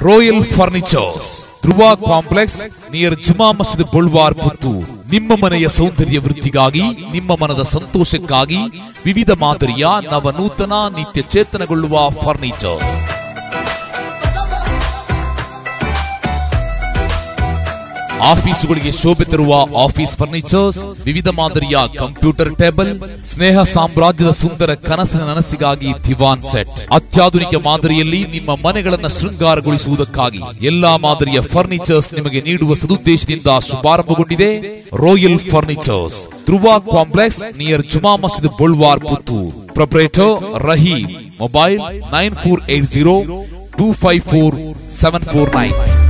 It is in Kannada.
royal furnitures Dhruva complex near Juma Masjid Bolwar Puttur ನಿಮ್ಮ ಮನೆಯ ಸೌಂದರ್ಯ ವೃದ್ಧಿಗಾಗಿ ನಿಮ್ಮ ಮನದ ಸಂತೋಷಕ್ಕಾಗಿ ವಿವಿಧ ಮಾದರಿಯ ನವನೂತನ ನಿತ್ಯ ಚೇತನಗೊಳ್ಳುವ ಫರ್ನಿಚರ್ಸ್ ಆಫೀಸುಗಳಿಗೆ ಶೋಭೆ ತರುವ ಆಫೀಸ್ ಫರ್ನಿಚರ್ಸ್ ವಿವಿಧ ಮಾದರಿಯ ಕಂಪ್ಯೂಟರ್ ಟೇಬಲ್ ಸ್ನೇಹ ಸಾಮ್ರಾಜ್ಯದ ಸುಂದರ ಕನಸಿನ ನನಸಿಗಾಗಿ ದಿವಾನ್ ಸೆಟ್ ಅತ್ಯಾಧುನಿಕ ಮಾದರಿಯಲ್ಲಿ ನಿಮ್ಮ ಮನೆಗಳನ್ನ ಶೃಂಗಾರಗೊಳಿಸುವುದಕ್ಕಾಗಿ ಎಲ್ಲಾ ಮಾದರಿಯ ಫರ್ನಿಚರ್ಸ್ ನಿಮಗೆ ನೀಡುವ ಸದುದ್ದೇಶದಿಂದ ಶುಭಾರಂಭಗೊಂಡಿದೆ royal furnitures Dhruva complex near Juma Masjid Bolwar Puttur proprietor Rahim mobile nine four eight zero two five four seven four nine